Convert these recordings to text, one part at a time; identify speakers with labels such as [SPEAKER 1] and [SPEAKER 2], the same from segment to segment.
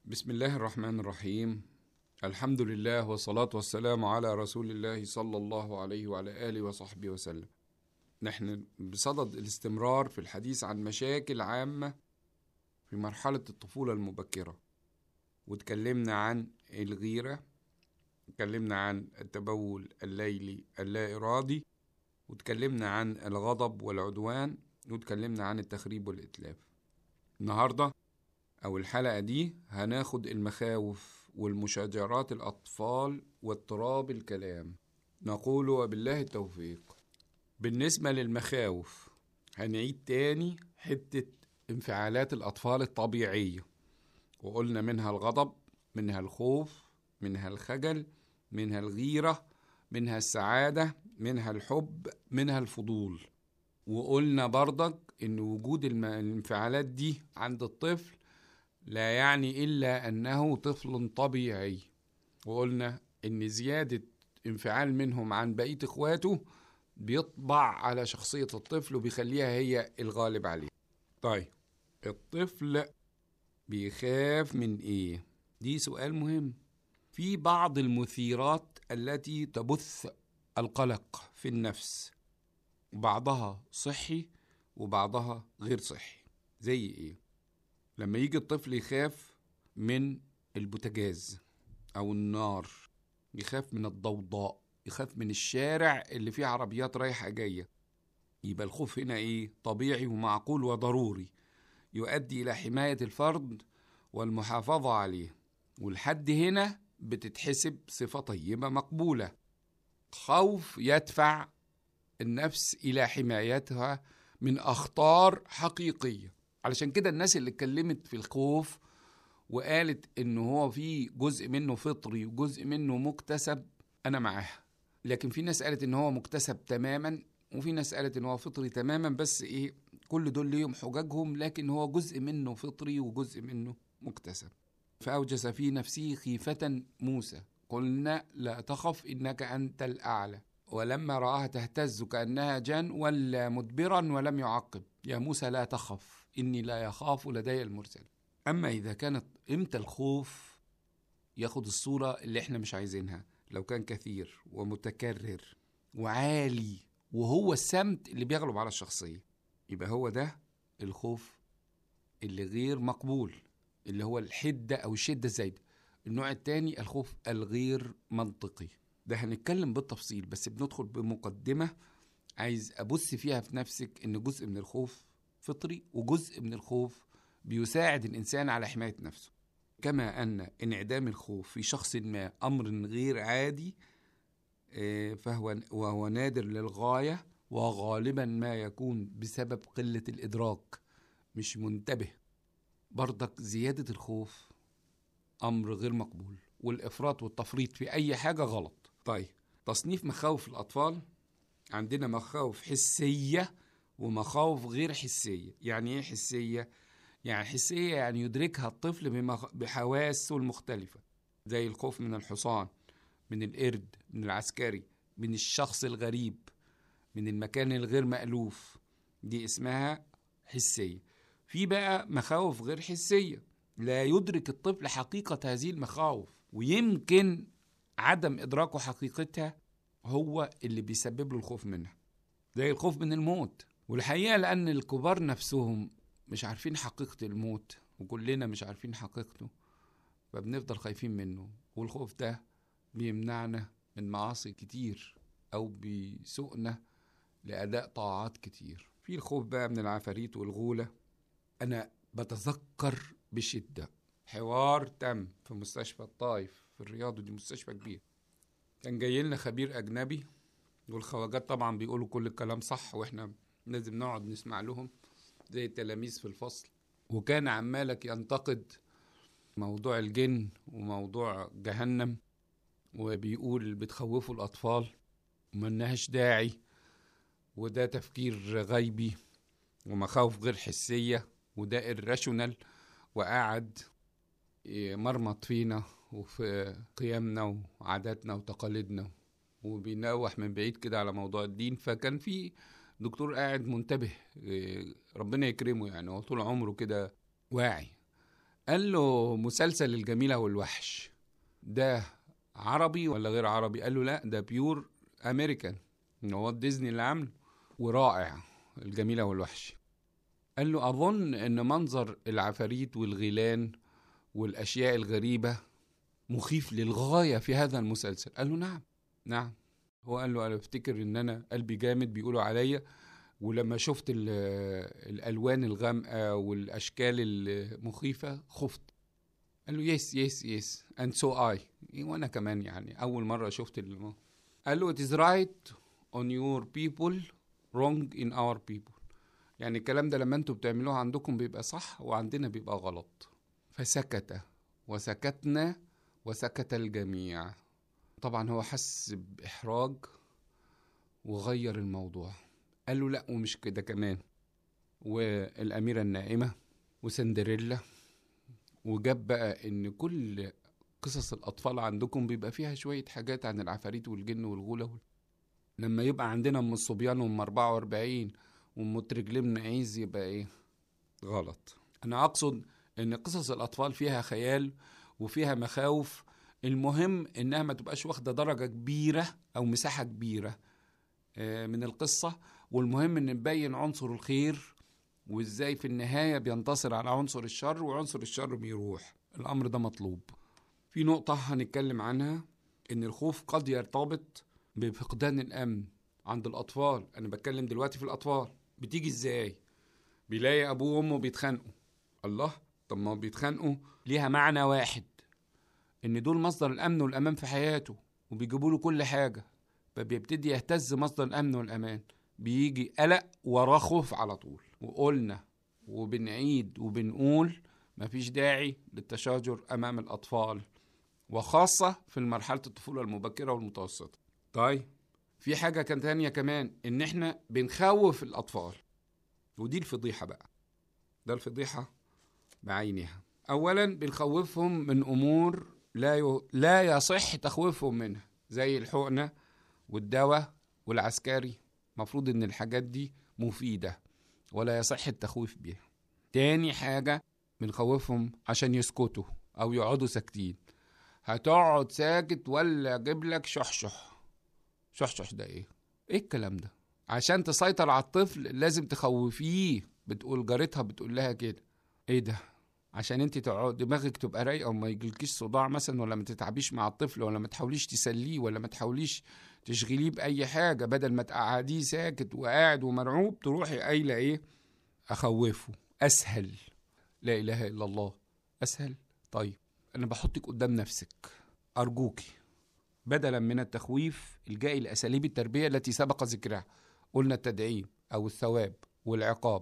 [SPEAKER 1] بسم الله الرحمن الرحيم الحمد لله والصلاة والسلام على رسول الله صلى الله عليه وعلى آله وصحبه وسلم نحن بصدد الاستمرار في الحديث عن مشاكل عامة في مرحلة الطفولة المبكرة وتكلمنا عن الغيرة اتكلمنا عن التبول الليلي اللا إرادي وتكلمنا عن الغضب والعدوان وتكلمنا عن التخريب والإتلاف النهاردة أو الحلقة دي هناخد المخاوف والمشاجرات الأطفال واضطراب الكلام نقول وبالله التوفيق بالنسبة للمخاوف هنعيد تاني حتة انفعالات الأطفال الطبيعية وقلنا منها الغضب منها الخوف منها الخجل منها الغيرة منها السعادة منها الحب منها الفضول وقلنا برضك ان وجود الم- الانفعالات دي عند الطفل لا يعني الا انه طفل طبيعي وقلنا ان زيادة انفعال منهم عن بقية اخواته بيطبع على شخصية الطفل وبيخليها هي الغالب عليه طيب الطفل بيخاف من ايه دي سؤال مهم في بعض المثيرات التي تبث القلق في النفس بعضها صحي وبعضها غير صحي زي ايه لما يجي الطفل يخاف من البوتاجاز او النار يخاف من الضوضاء يخاف من الشارع اللي فيه عربيات رايحه جايه يبقى الخوف هنا ايه طبيعي ومعقول وضروري يؤدي الى حمايه الفرد والمحافظه عليه والحد هنا بتتحسب صفه طيبه مقبوله خوف يدفع النفس الى حمايتها من اخطار حقيقيه علشان كده الناس اللي اتكلمت في الخوف وقالت ان هو في جزء منه فطري وجزء منه مكتسب انا معاها لكن في ناس قالت ان هو مكتسب تماما وفي ناس قالت ان هو فطري تماما بس ايه كل دول ليهم حججهم لكن هو جزء منه فطري وجزء منه مكتسب فأوجس في نفسه خيفة موسى قلنا لا تخف إنك أنت الأعلى ولما رآها تهتز كأنها جان ولا مدبرا ولم يعقب يا موسى لا تخف إني لا يخاف لدي المرسل أما إذا كانت إمتى الخوف ياخد الصورة اللي إحنا مش عايزينها لو كان كثير ومتكرر وعالي وهو السمت اللي بيغلب على الشخصية يبقى هو ده الخوف اللي غير مقبول اللي هو الحدة أو الشدة الزايدة النوع التاني الخوف الغير منطقي ده هنتكلم بالتفصيل بس بندخل بمقدمة عايز أبص فيها في نفسك إن جزء من الخوف فطري وجزء من الخوف بيساعد الإنسان على حماية نفسه كما أن انعدام الخوف في شخص ما أمر غير عادي آه، فهو وهو نادر للغاية وغالبا ما يكون بسبب قلة الإدراك مش منتبه برضك زيادة الخوف أمر غير مقبول والإفراط والتفريط في أي حاجة غلط طيب تصنيف مخاوف الأطفال عندنا مخاوف حسية ومخاوف غير حسية يعني إيه حسية؟ يعني حسية يعني يدركها الطفل بمخ... بحواسه المختلفة زي الخوف من الحصان من القرد من العسكري من الشخص الغريب من المكان الغير مألوف دي اسمها حسية في بقى مخاوف غير حسية لا يدرك الطفل حقيقة هذه المخاوف ويمكن عدم إدراكه حقيقتها هو اللي بيسبب له الخوف منها زي الخوف من الموت والحقيقة لأن الكبار نفسهم مش عارفين حقيقة الموت وكلنا مش عارفين حقيقته فبنفضل خايفين منه والخوف ده بيمنعنا من معاصي كتير أو بيسوقنا لأداء طاعات كتير في الخوف بقى من العفاريت والغولة أنا بتذكر بشدة حوار تم في مستشفى الطايف في الرياض ودي مستشفى كبير كان جاي لنا خبير أجنبي والخواجات طبعا بيقولوا كل الكلام صح واحنا لازم نقعد نسمع لهم زي التلاميذ في الفصل وكان عمالك ينتقد موضوع الجن وموضوع جهنم وبيقول بتخوفوا الأطفال وملناش داعي وده تفكير غيبي ومخاوف غير حسية وده الراشونال وقعد مرمط فينا وفي قيمنا وعاداتنا وتقاليدنا وبينوح من بعيد كده على موضوع الدين فكان في دكتور قاعد منتبه إيه، ربنا يكرمه يعني هو طول عمره كده واعي قال له مسلسل الجميلة والوحش ده عربي ولا غير عربي قال له لا ده بيور امريكان هو ديزني اللي عامله ورائع الجميلة والوحش قال له أظن أن منظر العفاريت والغيلان والأشياء الغريبة مخيف للغاية في هذا المسلسل قال له نعم نعم هو قال له أنا أفتكر إن أنا قلبي جامد بيقولوا عليا ولما شفت الألوان الغامقة والأشكال المخيفة خفت قال له يس يس يس اند سو اي وانا كمان يعني اول مره شفت ال... قال له it is right on your people wrong in our people يعني الكلام ده لما انتوا بتعملوه عندكم بيبقى صح وعندنا بيبقى غلط فسكت وسكتنا وسكت الجميع طبعا هو حس بإحراج وغير الموضوع قال له لا ومش كده كمان والأميرة النائمة وسندريلا وجاب بقى ان كل قصص الاطفال عندكم بيبقى فيها شويه حاجات عن العفاريت والجن والغوله لما يبقى عندنا ام الصبيان وام 44 وام ترجلم عايز يبقى ايه غلط انا اقصد ان قصص الاطفال فيها خيال وفيها مخاوف المهم انها ما تبقاش واخده درجه كبيره او مساحه كبيره من القصه والمهم ان نبين عنصر الخير وازاي في النهايه بينتصر على عنصر الشر وعنصر الشر بيروح الامر ده مطلوب في نقطه هنتكلم عنها ان الخوف قد يرتبط بفقدان الامن عند الاطفال انا بتكلم دلوقتي في الاطفال بتيجي ازاي بيلاقي ابوه وامه بيتخانقوا الله طب ما بيتخانقوا ليها معنى واحد ان دول مصدر الامن والامان في حياته وبيجيبوا له كل حاجه فبيبتدي يهتز مصدر الامن والامان بيجي قلق وراه خوف على طول وقلنا وبنعيد وبنقول مفيش داعي للتشاجر امام الاطفال وخاصه في مرحله الطفوله المبكره والمتوسطه طيب في حاجه كان تانية كمان ان احنا بنخوف الاطفال ودي الفضيحه بقى ده الفضيحه بعينها اولا بنخوفهم من امور لا ي... لا يصح تخويفهم منها زي الحقنه والدواء والعسكري مفروض ان الحاجات دي مفيده ولا يصح التخويف بيها تاني حاجة بنخوفهم عشان يسكتوا أو يقعدوا ساكتين هتقعد ساكت ولا أجيب لك شحشح شحشح ده إيه؟ إيه الكلام ده؟ عشان تسيطر على الطفل لازم تخوفيه بتقول جارتها بتقول لها كده إيه ده؟ عشان انت تقعد دماغك تبقى رايقه وما يجيلكيش صداع مثلا ولا ما تتعبيش مع الطفل ولا ما تحاوليش تسليه ولا ما تحاوليش تشغليه باي حاجه بدل ما تقعديه ساكت وقاعد ومرعوب تروحي قايله ايه اخوفه اسهل لا اله الا الله اسهل طيب انا بحطك قدام نفسك ارجوكي بدلا من التخويف الجائي لاساليب التربيه التي سبق ذكرها قلنا التدعيم او الثواب والعقاب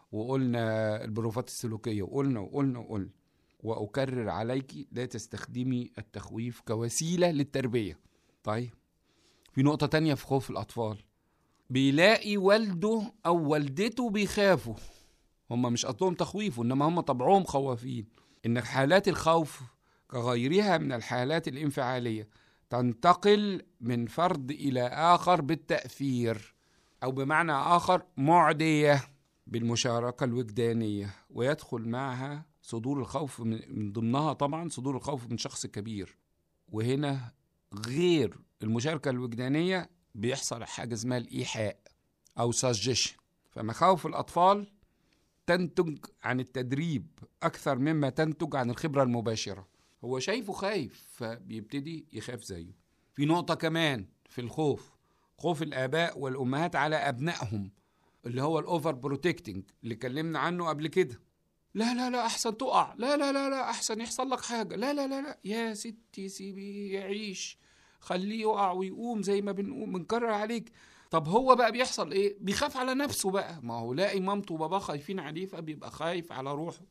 [SPEAKER 1] وقلنا البروفات السلوكيه وقلنا وقلنا وقلنا واكرر عليك لا تستخدمي التخويف كوسيله للتربيه طيب في نقطه تانية في خوف الاطفال بيلاقي والده او والدته بيخافوا هم مش قصدهم تخويف انما هم طبعهم خوافين ان حالات الخوف كغيرها من الحالات الانفعاليه تنتقل من فرد الى اخر بالتاثير او بمعنى اخر معديه بالمشاركه الوجدانيه ويدخل معها صدور الخوف من ضمنها طبعا صدور الخوف من شخص كبير وهنا غير المشاركه الوجدانيه بيحصل حاجه اسمها الايحاء او سجشن فمخاوف الاطفال تنتج عن التدريب اكثر مما تنتج عن الخبره المباشره هو شايفه خايف فبيبتدي يخاف زيه في نقطه كمان في الخوف خوف الاباء والامهات على ابنائهم اللي هو الاوفر بروتكتنج اللي اتكلمنا عنه قبل كده لا لا لا احسن تقع لا لا لا لا احسن يحصل لك حاجه لا لا لا لا يا ستي سيبيه يعيش خليه يقع ويقوم زي ما بنقوم بنكرر عليك طب هو بقى بيحصل ايه بيخاف على نفسه بقى ما هو لاقي مامته وباباه خايفين عليه فبيبقى خايف على روحه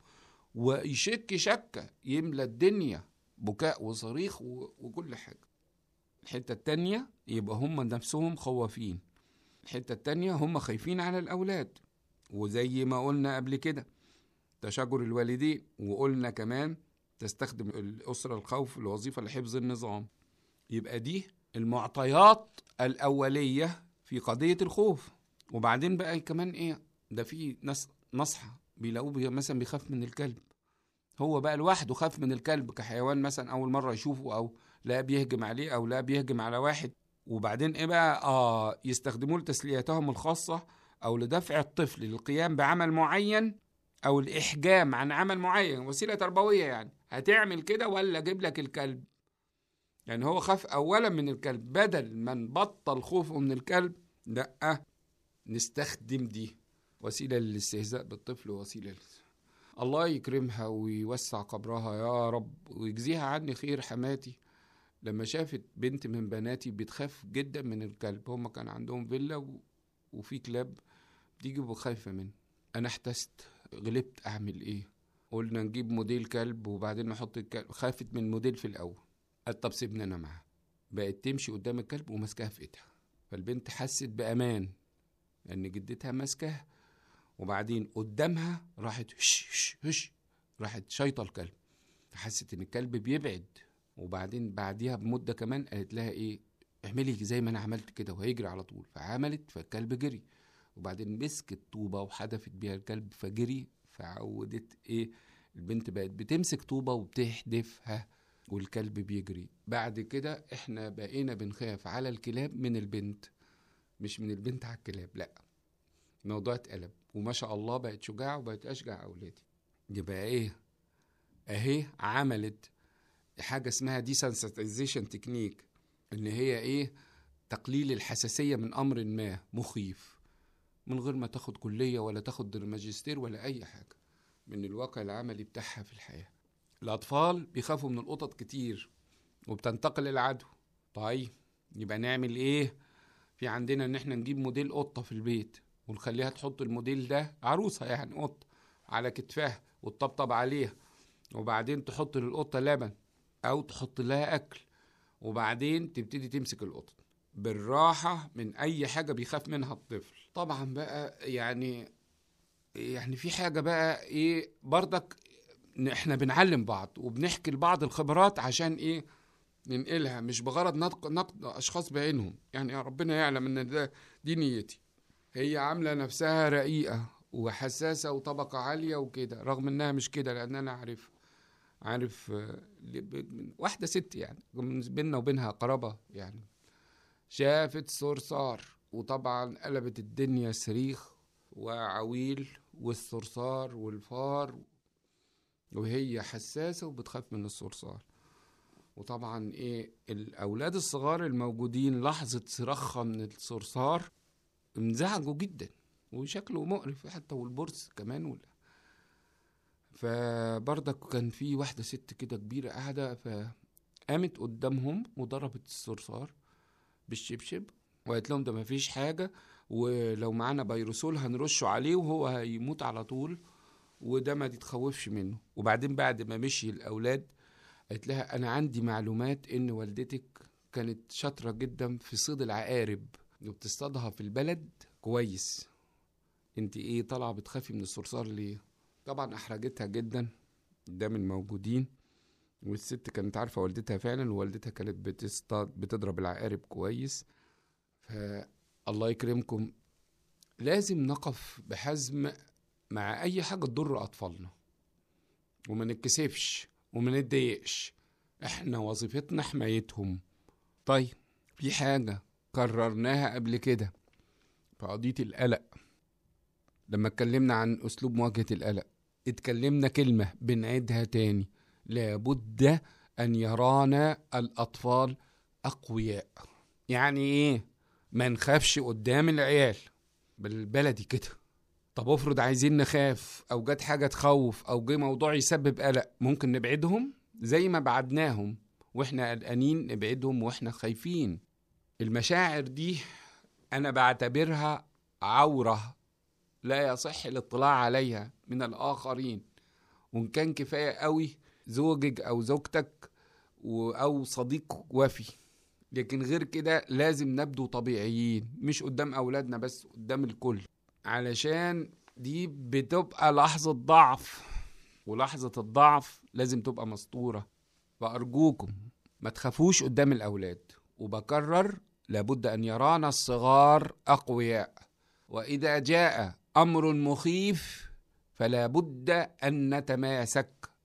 [SPEAKER 1] ويشك شكه يملى الدنيا بكاء وصريخ وكل حاجه الحته التانية يبقى هم نفسهم خوافين الحته التانية هم خايفين على الاولاد وزي ما قلنا قبل كده تشاجر الوالدين وقلنا كمان تستخدم الأسرة الخوف الوظيفة لحفظ النظام يبقى دي المعطيات الأولية في قضية الخوف وبعدين بقى كمان إيه ده في ناس نصحى بيلاقوه مثلا بيخاف من الكلب هو بقى لوحده خاف من الكلب كحيوان مثلا اول مره يشوفه او لا بيهجم عليه او لا بيهجم على واحد وبعدين ايه بقى اه يستخدموه لتسليتهم الخاصه او لدفع الطفل للقيام بعمل معين او الاحجام عن عمل معين وسيله تربويه يعني هتعمل كده ولا اجيب لك الكلب يعني هو خاف اولا من الكلب بدل ما نبطل خوفه من الكلب لا نستخدم دي وسيله للاستهزاء بالطفل ووسيله الله يكرمها ويوسع قبرها يا رب ويجزيها عني خير حماتي لما شافت بنت من بناتي بتخاف جدا من الكلب هما كان عندهم فيلا و... وفي كلاب بتيجي وخايفة منه أنا احتست غلبت أعمل إيه قلنا نجيب موديل كلب وبعدين نحط الكلب خافت من الموديل في الأول قالت طب سيبني أنا معاها بقت تمشي قدام الكلب وماسكاها في إيدها فالبنت حست بأمان لأن جدتها ماسكاها وبعدين قدامها راحت هش هش هش راحت شايطة الكلب فحست إن الكلب بيبعد وبعدين بعديها بمدة كمان قالت لها إيه اعملي زي ما أنا عملت كده وهيجري على طول فعملت فالكلب جري وبعدين مسكت طوبة وحدفت بيها الكلب فجري فعودت ايه البنت بقت بتمسك طوبة وبتحدفها والكلب بيجري بعد كده احنا بقينا بنخاف على الكلاب من البنت مش من البنت على الكلاب لا الموضوع اتقلب وما شاء الله بقت شجاعة وبقت أشجع أولادي يبقى إيه أهي عملت حاجة اسمها desensitization تكنيك إن هي إيه تقليل الحساسية من أمر ما مخيف من غير ما تاخد كلية ولا تاخد ماجستير ولا أي حاجة من الواقع العملي بتاعها في الحياة الأطفال بيخافوا من القطط كتير وبتنتقل العدو طيب يبقى نعمل إيه في عندنا إن إحنا نجيب موديل قطة في البيت ونخليها تحط الموديل ده عروسة يعني قطة على كتفها وتطبطب عليها وبعدين تحط للقطة لبن أو تحط لها أكل وبعدين تبتدي تمسك القطط بالراحة من أي حاجة بيخاف منها الطفل طبعا بقى يعني يعني في حاجة بقى إيه برضك إحنا بنعلم بعض وبنحكي لبعض الخبرات عشان إيه ننقلها مش بغرض نقد, نقد أشخاص بعينهم يعني ربنا يعلم إن ده دي نيتي هي عاملة نفسها رقيقة وحساسة وطبقة عالية وكده رغم إنها مش كده لأن أنا عارف عارف واحدة ست يعني بيننا وبينها قرابة يعني شافت صرصار وطبعا قلبت الدنيا صريخ وعويل والصرصار والفار وهي حساسة وبتخاف من الصرصار وطبعا ايه الاولاد الصغار الموجودين لحظة صراخها من الصرصار انزعجوا جدا وشكله مقرف حتى والبرص كمان ولا فبرضك كان في واحدة ست كده كبيرة قاعدة فقامت قدامهم وضربت الصرصار بالشبشب وقالت لهم ده مفيش حاجة ولو معانا بيروسول هنرشه عليه وهو هيموت على طول وده ما تتخوفش منه وبعدين بعد ما مشي الأولاد قالت لها أنا عندي معلومات إن والدتك كانت شاطرة جدا في صيد العقارب وبتصطادها في البلد كويس انت ايه طالعة بتخافي من الصرصار ليه طبعا احرجتها جدا قدام الموجودين والست كانت عارفة والدتها فعلا ووالدتها كانت بتصطاد بتضرب العقارب كويس فالله يكرمكم لازم نقف بحزم مع أي حاجة تضر أطفالنا وما نتكسفش وما نتضايقش احنا وظيفتنا حمايتهم طيب في حاجة كررناها قبل كده في قضية القلق لما اتكلمنا عن أسلوب مواجهة القلق اتكلمنا كلمة بنعيدها تاني لابد أن يرانا الأطفال أقوياء يعني إيه ما نخافش قدام العيال بالبلدي كده طب افرض عايزين نخاف او جت حاجه تخوف او جه موضوع يسبب قلق ممكن نبعدهم زي ما بعدناهم واحنا قلقانين نبعدهم واحنا خايفين المشاعر دي انا بعتبرها عوره لا يصح الاطلاع عليها من الاخرين وان كان كفايه قوي زوجك او زوجتك او صديق وفي لكن غير كده لازم نبدو طبيعيين مش قدام اولادنا بس قدام الكل علشان دي بتبقى لحظة ضعف ولحظة الضعف لازم تبقى مسطورة فأرجوكم ما تخافوش قدام الأولاد وبكرر لابد أن يرانا الصغار أقوياء وإذا جاء أمر مخيف فلا بد أن نتماسك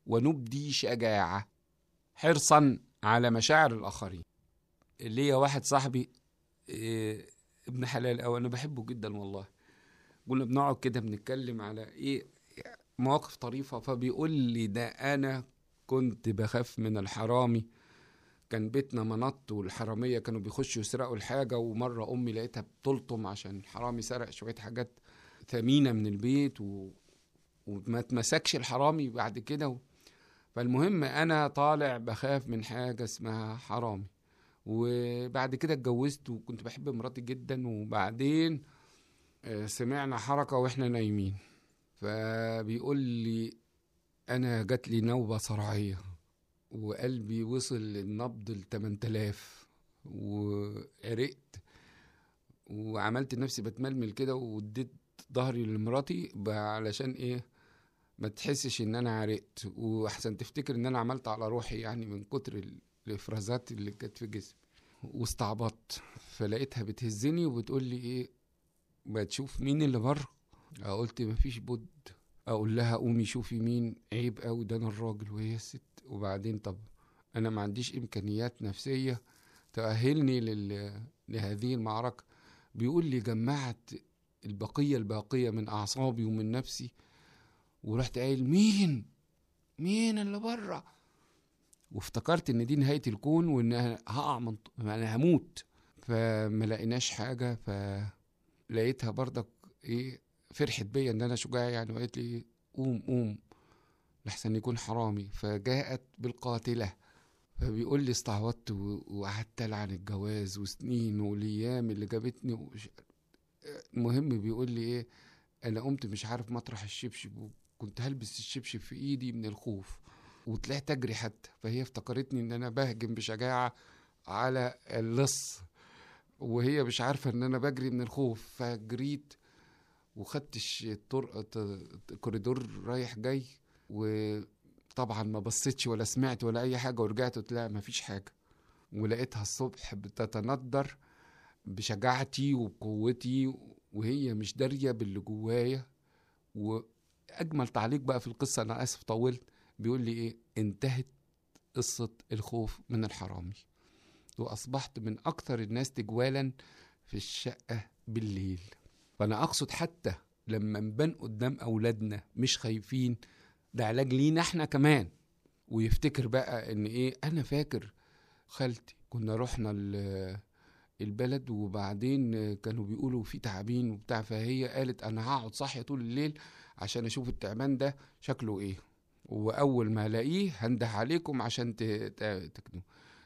[SPEAKER 1] ونبدي شجاعة حرصا على مشاعر الآخرين ليا واحد صاحبي إيه ابن حلال أو أنا بحبه جدا والله قلنا بنقعد كده بنتكلم على إيه مواقف طريفة فبيقول لي ده أنا كنت بخاف من الحرامي كان بيتنا منط والحرامية كانوا بيخشوا يسرقوا الحاجة ومرة أمي لقيتها بتلطم عشان الحرامي سرق شوية حاجات ثمينة من البيت و... وما اتمسكش الحرامي بعد كده و... فالمهم أنا طالع بخاف من حاجة اسمها حرامي وبعد كده اتجوزت وكنت بحب مراتي جدا وبعدين آه، سمعنا حركة واحنا نايمين فبيقول لي انا جات لي نوبة صرعية وقلبي وصل النبض ل 8000 وعرقت وعملت نفسي بتململ كده واديت ظهري لمراتي علشان ايه ما تحسش ان انا عرقت واحسن تفتكر ان انا عملت على روحي يعني من كتر الافرازات اللي كانت في جسمي واستعبطت فلقيتها بتهزني وبتقول لي ايه ما تشوف مين اللي بره قلت مفيش بد اقول لها قومي شوفي مين عيب قوي ده انا الراجل وهي الست وبعدين طب انا ما عنديش امكانيات نفسيه تأهلني لل... لهذه المعركة بيقول لي جمعت البقية الباقية من أعصابي ومن نفسي ورحت قايل مين مين اللي بره وافتكرت ان دي نهاية الكون وان هقع من انا هموت فما لقيناش حاجة فلقيتها برضك ايه فرحت بيا ان انا شجاع يعني وقالت لي قوم قوم لحسن يكون حرامي فجاءت بالقاتلة فبيقول لي استعوضت وقعدت ألعن الجواز وسنين والأيام اللي جابتني وش... المهم بيقول لي إيه أنا قمت مش عارف مطرح الشبشب وكنت هلبس الشبشب في إيدي من الخوف وطلعت أجري حتى فهي افتكرتني إن أنا بهجم بشجاعة على اللص وهي مش عارفة إن أنا بجري من الخوف فجريت وخدتش الطرق الكوريدور رايح جاي وطبعا ما بصيتش ولا سمعت ولا اي حاجه ورجعت قلت لها ما فيش حاجه ولقيتها الصبح بتتندر بشجاعتي وبقوتي وهي مش داريه باللي جوايا واجمل تعليق بقى في القصه انا اسف طولت بيقول لي ايه انتهت قصه الخوف من الحرامي واصبحت من اكثر الناس تجوالا في الشقه بالليل فانا اقصد حتى لما نبان قدام اولادنا مش خايفين ده علاج لينا احنا كمان ويفتكر بقى ان ايه انا فاكر خالتي كنا رحنا البلد وبعدين كانوا بيقولوا في تعابين وبتاع فهي قالت انا هقعد صاحيه طول الليل عشان اشوف التعبان ده شكله ايه واول ما الاقيه هنده عليكم عشان تكنوا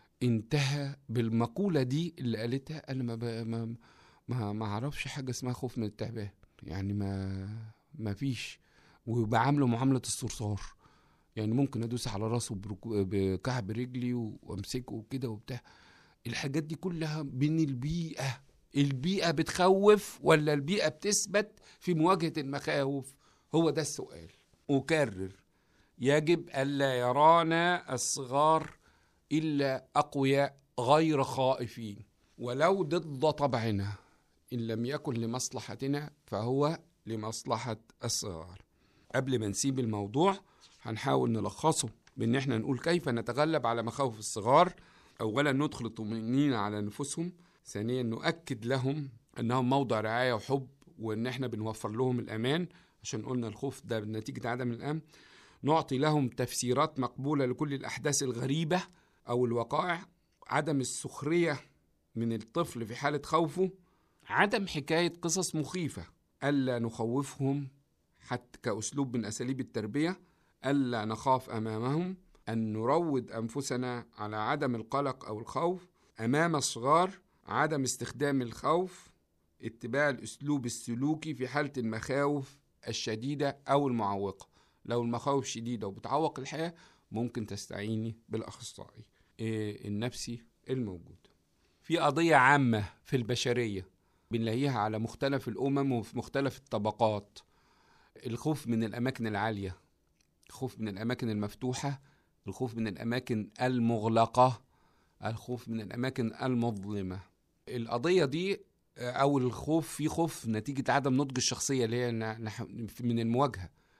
[SPEAKER 1] انتهى بالمقوله دي اللي قالتها انا ما, ما ما ما اعرفش حاجه اسمها خوف من التعبان يعني ما ما فيش وبعامله معامله الصرصار يعني ممكن ادوس على راسه بكعب رجلي وامسكه كده وبتاع الحاجات دي كلها من البيئه البيئه بتخوف ولا البيئه بتثبت في مواجهه المخاوف هو ده السؤال اكرر يجب الا يرانا الصغار الا اقوياء غير خائفين ولو ضد طبعنا إن لم يكن لمصلحتنا فهو لمصلحة الصغار قبل ما نسيب الموضوع هنحاول نلخصه بإن احنا نقول كيف نتغلب على مخاوف الصغار أولا ندخل الطمأنينة على نفوسهم ثانيا نؤكد لهم أنهم موضع رعاية وحب وإن احنا بنوفر لهم الأمان عشان قلنا الخوف ده نتيجة عدم الأمن نعطي لهم تفسيرات مقبولة لكل الأحداث الغريبة أو الوقائع عدم السخرية من الطفل في حالة خوفه عدم حكاية قصص مخيفة ألا نخوفهم حتى كأسلوب من أساليب التربية ألا نخاف أمامهم أن نروض أنفسنا على عدم القلق أو الخوف أمام الصغار عدم استخدام الخوف اتباع الأسلوب السلوكي في حالة المخاوف الشديدة أو المعوقة لو المخاوف شديدة وبتعوق الحياة ممكن تستعيني بالأخصائي إيه، النفسي الموجود في قضية عامة في البشرية بنلاقيها على مختلف الأمم وفي مختلف الطبقات الخوف من الأماكن العالية الخوف من الأماكن المفتوحة الخوف من الأماكن المغلقة الخوف من الأماكن المظلمة القضية دي أو الخوف في خوف نتيجة عدم نضج الشخصية اللي هي من المواجهة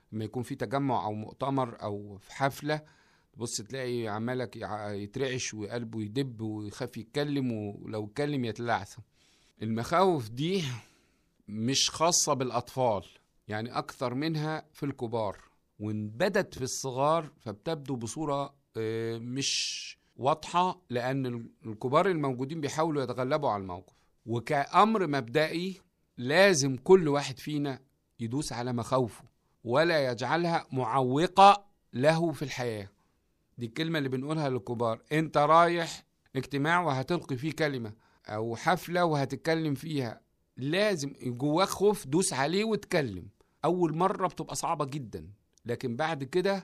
[SPEAKER 1] لما يكون في تجمع او مؤتمر او في حفله تبص تلاقي عمالك يع- يترعش وقلبه يدب ويخاف يتكلم ولو اتكلم يتلعثم المخاوف دي مش خاصة بالأطفال يعني أكثر منها في الكبار وإن بدت في الصغار فبتبدو بصورة آه، مش واضحة لأن ال- الكبار الموجودين بيحاولوا يتغلبوا على الموقف وكأمر مبدئي لازم كل واحد فينا يدوس على مخاوفه ولا يجعلها معوقة له في الحياة دي الكلمة اللي بنقولها للكبار انت رايح اجتماع وهتلقي فيه كلمة او حفلة وهتتكلم فيها لازم جواك خوف دوس عليه واتكلم اول مرة بتبقى صعبة جدا لكن بعد كده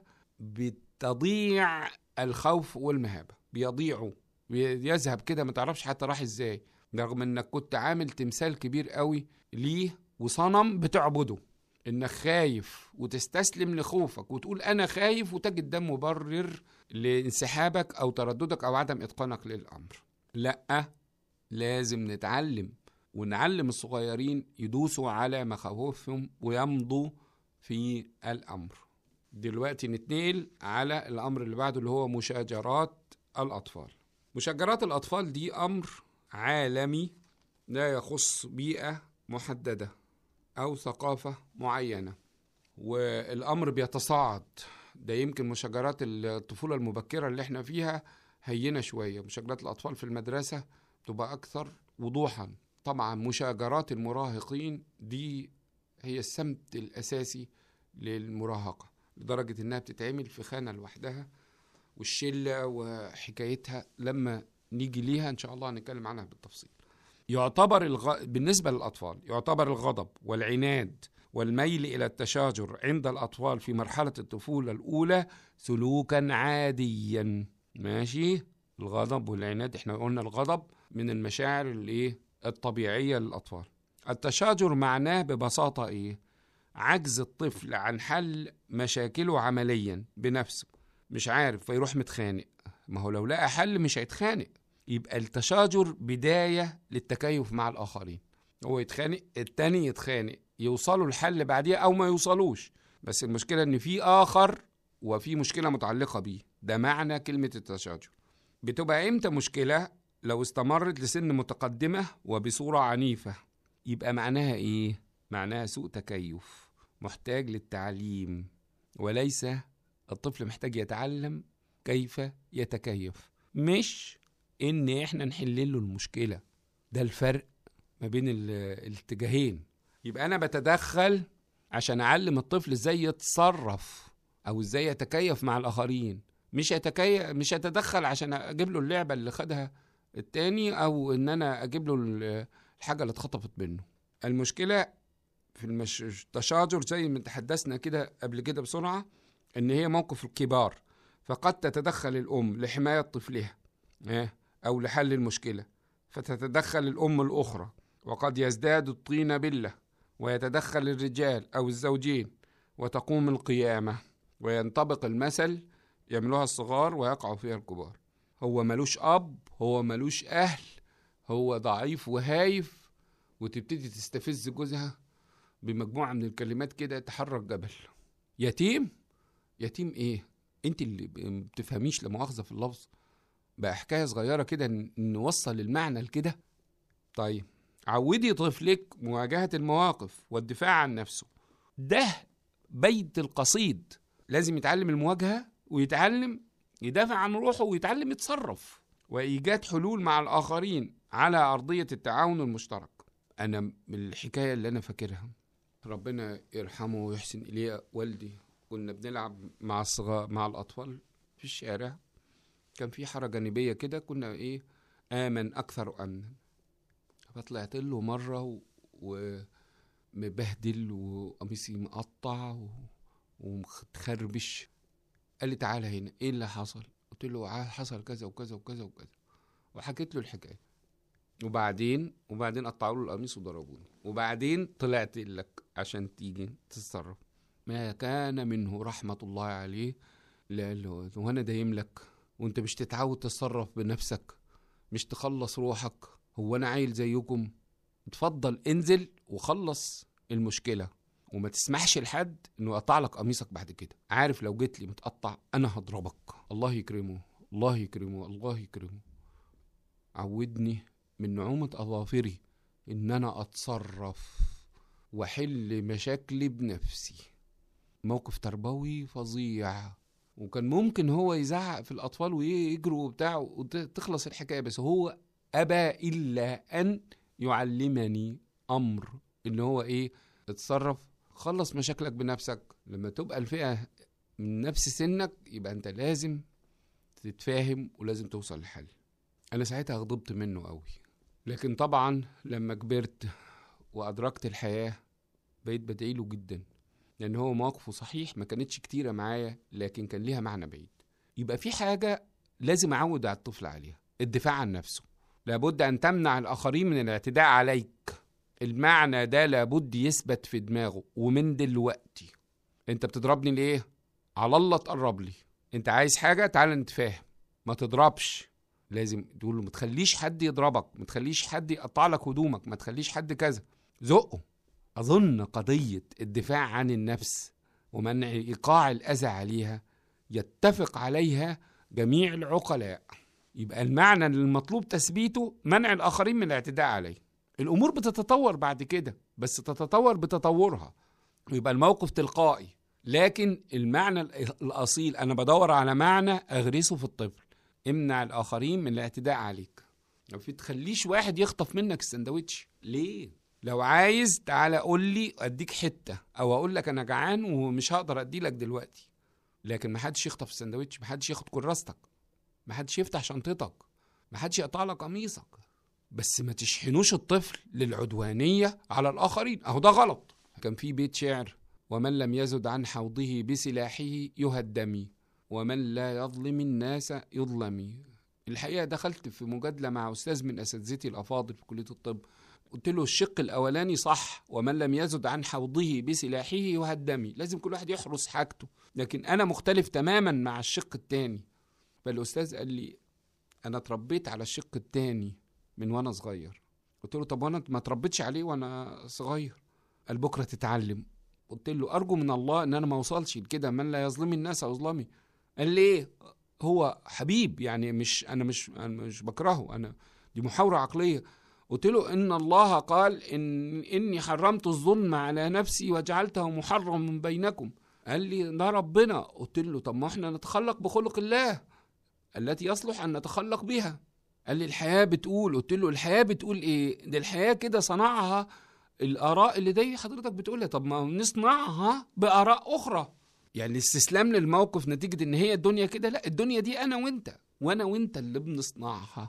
[SPEAKER 1] بتضيع الخوف والمهابة بيضيعوا بيذهب كده ما تعرفش حتى راح ازاي رغم انك كنت عامل تمثال كبير قوي ليه وصنم بتعبده انك خايف وتستسلم لخوفك وتقول انا خايف وتجد ده مبرر لانسحابك او ترددك او عدم اتقانك للامر لا لازم نتعلم ونعلم الصغيرين يدوسوا على مخاوفهم ويمضوا في الامر دلوقتي نتنقل على الامر اللي بعده اللي هو مشاجرات الاطفال مشاجرات الاطفال دي امر عالمي لا يخص بيئه محدده او ثقافه معينه والامر بيتصاعد ده يمكن مشاجرات الطفوله المبكره اللي احنا فيها هينه شويه مشاجرات الاطفال في المدرسه تبقى اكثر وضوحا طبعا مشاجرات المراهقين دي هي السمت الاساسي للمراهقه لدرجه انها بتتعمل في خانه لوحدها والشله وحكايتها لما نيجي ليها ان شاء الله هنتكلم عنها بالتفصيل يعتبر الغ... بالنسبه للاطفال يعتبر الغضب والعناد والميل الى التشاجر عند الاطفال في مرحله الطفوله الاولى سلوكا عاديا ماشي الغضب والعناد احنا قلنا الغضب من المشاعر الايه الطبيعيه للاطفال التشاجر معناه ببساطه ايه عجز الطفل عن حل مشاكله عمليا بنفسه مش عارف فيروح متخانق ما هو لو لقى حل مش هيتخانق يبقى التشاجر بدايه للتكيف مع الاخرين هو يتخانق التاني يتخانق يوصلوا الحل بعديها او ما يوصلوش بس المشكله ان في اخر وفي مشكله متعلقه بيه ده معنى كلمه التشاجر بتبقى امتى مشكله لو استمرت لسن متقدمه وبصوره عنيفه يبقى معناها ايه معناها سوء تكيف محتاج للتعليم وليس الطفل محتاج يتعلم كيف يتكيف مش ان احنا نحل له المشكله ده الفرق ما بين ال- الاتجاهين يبقى انا بتدخل عشان اعلم الطفل ازاي يتصرف او ازاي يتكيف مع الاخرين مش يتكيف مش يتدخل عشان اجيب له اللعبه اللي خدها التاني او ان انا اجيب له ال- الحاجه اللي اتخطفت منه المشكله في المش... التشاجر زي ما تحدثنا كده قبل كده بسرعه ان هي موقف الكبار فقد تتدخل الام لحمايه طفلها إيه؟ او لحل المشكله فتتدخل الام الاخرى وقد يزداد الطين بله ويتدخل الرجال او الزوجين وتقوم القيامه وينطبق المثل يعملوها الصغار ويقع فيها الكبار هو ملوش اب هو ملوش اهل هو ضعيف وهايف وتبتدي تستفز جوزها بمجموعه من الكلمات كده تحرك جبل يتيم يتيم ايه انت اللي ب- بتفهميش لا مؤاخذه في اللفظ بقى حكايه صغيره كده ن- نوصل المعنى لكده طيب عودي طفلك مواجهه المواقف والدفاع عن نفسه ده بيت القصيد لازم يتعلم المواجهه ويتعلم يدافع عن روحه ويتعلم يتصرف وايجاد حلول مع الاخرين على ارضيه التعاون المشترك انا من الحكايه اللي انا فاكرها ربنا يرحمه ويحسن اليه والدي كنا بنلعب مع الصغار مع الاطفال في الشارع كان في حاره جانبيه كده كنا ايه امن اكثر امنا فطلعت له مره و... ومبهدل وقميصي مقطع و... ومتخربش قال لي تعالى هنا ايه اللي حصل قلت له ع- حصل كذا وكذا وكذا وكذا وحكيت له الحكايه وبعدين وبعدين قطعوا له القميص وضربوني وبعدين طلعت لك عشان تيجي تتصرف ما كان منه رحمة الله عليه لا قال له وانا دايم لك وانت مش تتعود تتصرف بنفسك مش تخلص روحك هو انا عيل زيكم اتفضل انزل وخلص المشكلة وما تسمحش لحد انه يقطع لك قميصك بعد كده عارف لو جيت لي متقطع انا هضربك الله يكرمه الله يكرمه الله يكرمه عودني من نعومة أظافري إن أنا أتصرف وأحل مشاكلي بنفسي موقف تربوي فظيع وكان ممكن هو يزعق في الأطفال ويجروا وبتاع وتخلص الحكاية بس هو أبى إلا أن يعلمني أمر إن هو إيه اتصرف خلص مشاكلك بنفسك لما تبقى الفئة من نفس سنك يبقى أنت لازم تتفاهم ولازم توصل لحل أنا ساعتها غضبت منه قوي لكن طبعا لما كبرت وأدركت الحياة بقيت بدعيله جدا لأن هو مواقفه صحيح ما كانتش كتيرة معايا لكن كان ليها معنى بعيد يبقى في حاجة لازم أعود على الطفل عليها الدفاع عن نفسه لابد أن تمنع الآخرين من الاعتداء عليك المعنى ده لابد يثبت في دماغه ومن دلوقتي انت بتضربني ليه على الله تقرب لي انت عايز حاجة تعال نتفاهم ما تضربش لازم تقول له ما تخليش حد يضربك ما تخليش حد يقطع لك هدومك ما تخليش حد كذا زقه أظن قضية الدفاع عن النفس ومنع إيقاع الأذى عليها يتفق عليها جميع العقلاء يبقى المعنى المطلوب تثبيته منع الآخرين من الاعتداء عليه الأمور بتتطور بعد كده بس تتطور بتطورها ويبقى الموقف تلقائي لكن المعنى الأصيل أنا بدور على معنى أغرسه في الطفل امنع الآخرين من الاعتداء عليك ما في تخليش واحد يخطف منك السندوتش ليه لو عايز تعالى قول لي اديك حته او اقول لك انا جعان ومش هقدر ادي لك دلوقتي لكن ما حدش يخطف السندوتش ما حدش ياخد كراستك ما حدش يفتح شنطتك ما حدش يقطع لك قميصك بس ما تشحنوش الطفل للعدوانيه على الاخرين اهو ده غلط كان في بيت شعر ومن لم يزد عن حوضه بسلاحه يهدمي ومن لا يظلم الناس يظلمي الحقيقه دخلت في مجادله مع استاذ من اساتذتي الافاضل في كليه الطب قلت له الشق الاولاني صح ومن لم يزد عن حوضه بسلاحه يهدمي لازم كل واحد يحرس حاجته لكن انا مختلف تماما مع الشق الثاني فالاستاذ قال لي انا اتربيت على الشق الثاني من وانا صغير قلت له طب وانا ما اتربيتش عليه وانا صغير قال بكره تتعلم قلت له ارجو من الله ان انا ما اوصلش لكده من لا يظلم الناس اظلمي قال لي ايه هو حبيب يعني مش انا مش انا مش بكرهه انا دي محاوره عقليه قلت له ان الله قال ان اني حرمت الظلم على نفسي وجعلته محرم بينكم قال لي ده ربنا قلت له طب ما احنا نتخلق بخلق الله التي يصلح ان نتخلق بها قال لي الحياه بتقول قلت له الحياه بتقول ايه دي الحياه كده صنعها الاراء اللي دي حضرتك بتقولها طب ما نصنعها باراء اخرى يعني الاستسلام للموقف نتيجه ان هي الدنيا كده لا الدنيا دي انا وانت وانا وانت اللي بنصنعها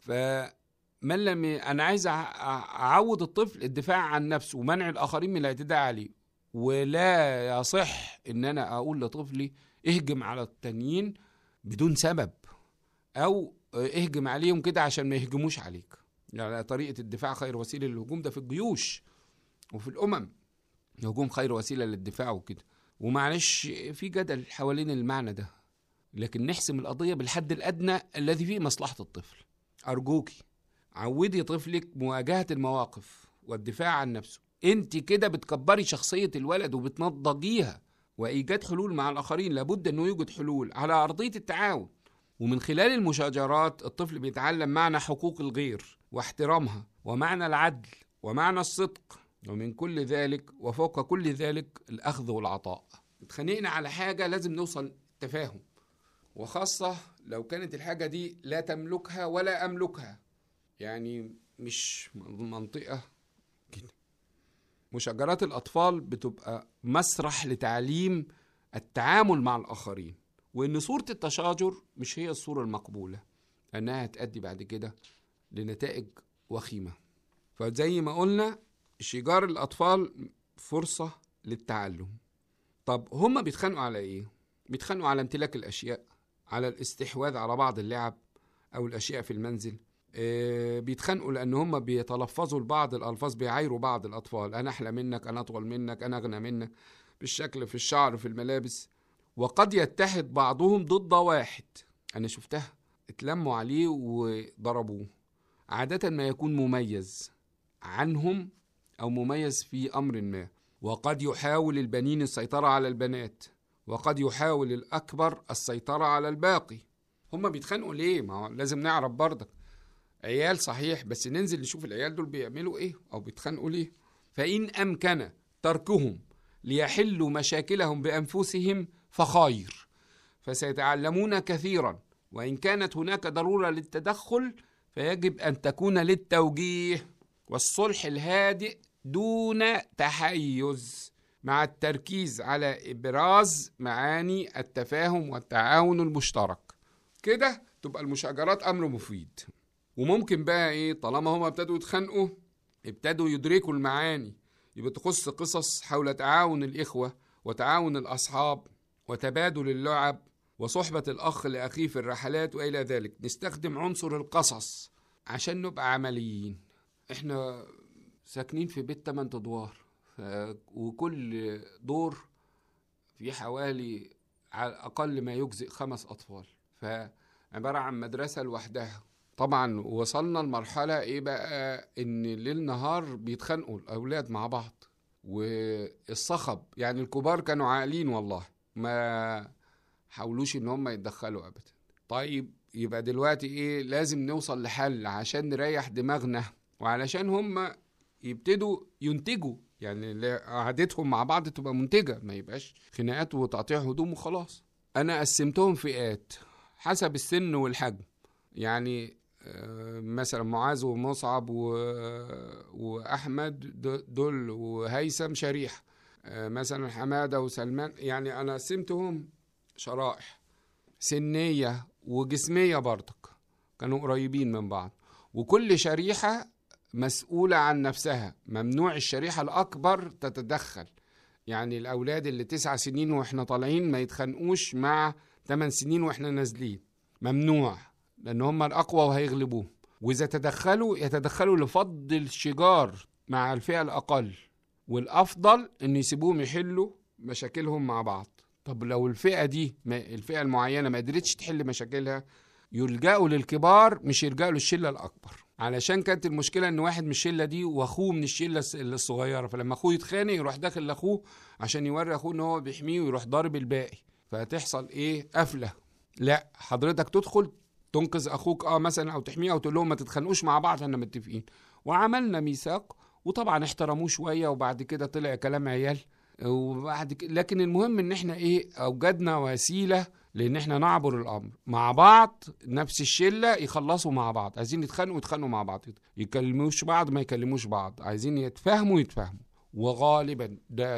[SPEAKER 1] فمن لم انا عايز اعود الطفل الدفاع عن نفسه ومنع الاخرين من الاعتداء عليه ولا يصح ان انا اقول لطفلي اهجم على التانيين بدون سبب او اهجم عليهم كده عشان ما يهجموش عليك يعني طريقه الدفاع خير وسيله للهجوم ده في الجيوش وفي الامم الهجوم خير وسيله للدفاع وكده ومعلش في جدل حوالين المعنى ده لكن نحسم القضية بالحد الأدنى الذي فيه مصلحة الطفل أرجوكي عودي طفلك مواجهة المواقف والدفاع عن نفسه انت كده بتكبري شخصية الولد وبتنضجيها وإيجاد حلول مع الآخرين لابد أنه يوجد حلول على أرضية التعاون ومن خلال المشاجرات الطفل بيتعلم معنى حقوق الغير واحترامها ومعنى العدل ومعنى الصدق ومن كل ذلك وفوق كل ذلك الأخذ والعطاء اتخانقنا على حاجة لازم نوصل تفاهم وخاصة لو كانت الحاجة دي لا تملكها ولا أملكها يعني مش منطقة كده مشاجرات الأطفال بتبقى مسرح لتعليم التعامل مع الآخرين وإن صورة التشاجر مش هي الصورة المقبولة لأنها هتأدي بعد كده لنتائج وخيمة فزي ما قلنا شجار الأطفال فرصة للتعلم طب هما بيتخانقوا على إيه؟ بيتخانقوا على امتلاك الأشياء على الاستحواذ على بعض اللعب أو الأشياء في المنزل آه بيتخانقوا لأن هما بيتلفظوا لبعض الألفاظ بيعايروا بعض الأطفال أنا أحلى منك أنا أطول منك أنا أغنى منك في الشكل في الشعر في الملابس وقد يتحد بعضهم ضد واحد أنا شفتها اتلموا عليه وضربوه عادة ما يكون مميز عنهم أو مميز في أمر ما وقد يحاول البنين السيطرة على البنات وقد يحاول الأكبر السيطرة على الباقي هما بيتخانقوا ليه؟ ما هو لازم نعرف برضك عيال صحيح بس ننزل نشوف العيال دول بيعملوا ايه أو بيتخانقوا ليه فإن أمكن تركهم ليحلوا مشاكلهم بأنفسهم فخير فسيتعلمون كثيرا وإن كانت هناك ضرورة للتدخل فيجب أن تكون للتوجيه والصلح الهادئ دون تحيز مع التركيز على إبراز معاني التفاهم والتعاون المشترك كده تبقى المشاجرات أمر مفيد وممكن بقى إيه طالما هما ابتدوا يتخانقوا ابتدوا يدركوا المعاني يبقى تخص قصص حول تعاون الإخوة وتعاون الأصحاب وتبادل اللعب وصحبة الأخ لأخيه في الرحلات وإلى ذلك نستخدم عنصر القصص عشان نبقى عمليين احنا ساكنين في بيت 8 ادوار ف- وكل دور في حوالي على الأقل ما يجزئ خمس أطفال فعبارة عن مدرسة لوحدها طبعا وصلنا لمرحلة ايه بقى ان ليل نهار بيتخانقوا الأولاد مع بعض والصخب يعني الكبار كانوا عاقلين والله ما حاولوش ان هم يتدخلوا ابدا طيب يبقى دلوقتي ايه لازم نوصل لحل عشان نريح دماغنا وعلشان هم يبتدوا ينتجوا يعني ل- قعدتهم مع بعض تبقى منتجة ما يبقاش خناقات وتقطيع هدوم وخلاص انا قسمتهم فئات حسب السن والحجم يعني آه، مثلا معاذ ومصعب و... واحمد د- دول وهيثم شريحه آه، مثلا حماده وسلمان يعني انا قسمتهم شرائح سنيه وجسميه برضك كانوا قريبين من بعض وكل شريحه مسؤوله عن نفسها ممنوع الشريحه الاكبر تتدخل يعني الاولاد اللي تسع سنين واحنا طالعين ما يتخانقوش مع ثمان سنين واحنا نازلين ممنوع لان هم الاقوى وهيغلبوهم واذا تدخلوا يتدخلوا لفض الشجار مع الفئه الاقل والافضل ان يسيبوهم يحلوا مشاكلهم مع بعض طب لو الفئه دي ما الفئه المعينه ما قدرتش تحل مشاكلها يلجأوا للكبار مش يلجأوا للشله الاكبر علشان كانت المشكله ان واحد من الشله دي واخوه من الشله الس- الصغيره فلما اخوه يتخانق يروح داخل لاخوه عشان يوري اخوه ان هو بيحميه ويروح ضارب الباقي فهتحصل ايه قفله لا حضرتك تدخل تنقذ اخوك اه مثلا او تحميه او تقول لهم ما تتخانقوش مع بعض احنا متفقين وعملنا ميثاق وطبعا احترموه شويه وبعد كده طلع كلام عيال وبعد كده لكن المهم ان احنا ايه اوجدنا وسيله لان احنا نعبر الامر مع بعض نفس الشله يخلصوا مع بعض عايزين يتخانقوا يتخانقوا مع بعض يكلموش بعض ما يكلموش بعض عايزين يتفاهموا يتفاهموا وغالبا ده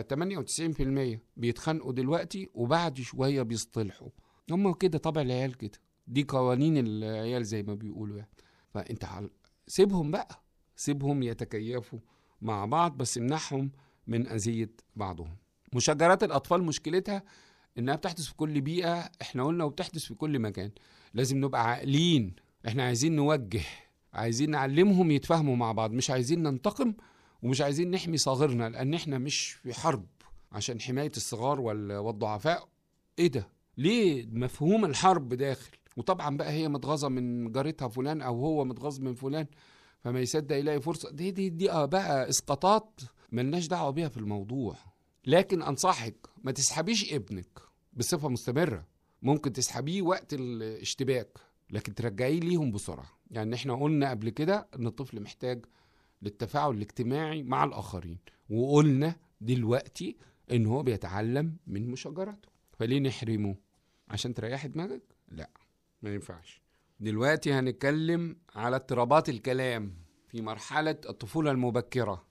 [SPEAKER 1] 98% بيتخانقوا دلوقتي وبعد شويه بيصطلحوا هم كده طبع العيال كده دي قوانين العيال زي ما بيقولوا يعني فانت عل... سيبهم بقى سيبهم يتكيفوا مع بعض بس امنعهم من اذيه بعضهم مشاجرات الاطفال مشكلتها انها بتحدث في كل بيئه احنا قلنا وبتحدث في كل مكان لازم نبقى عاقلين احنا عايزين نوجه عايزين نعلمهم يتفاهموا مع بعض مش عايزين ننتقم ومش عايزين نحمي صغيرنا لان احنا مش في حرب عشان حمايه الصغار وال- والضعفاء ايه ده ليه مفهوم الحرب داخل وطبعا بقى هي متغاظه من جارتها فلان او هو متغاظ من فلان فما يصدق يلاقي فرصه دي دي دي آه بقى اسقاطات ملناش دعوه بيها في الموضوع لكن انصحك ما تسحبيش ابنك بصفه مستمره ممكن تسحبيه وقت الاشتباك لكن ترجعيه ليهم بسرعه يعني احنا قلنا قبل كده ان الطفل محتاج للتفاعل الاجتماعي مع الاخرين وقلنا دلوقتي ان هو بيتعلم من مشاجرته فليه نحرمه عشان تريحي دماغك لا ما ينفعش دلوقتي هنتكلم على اضطرابات الكلام في مرحلة الطفولة المبكرة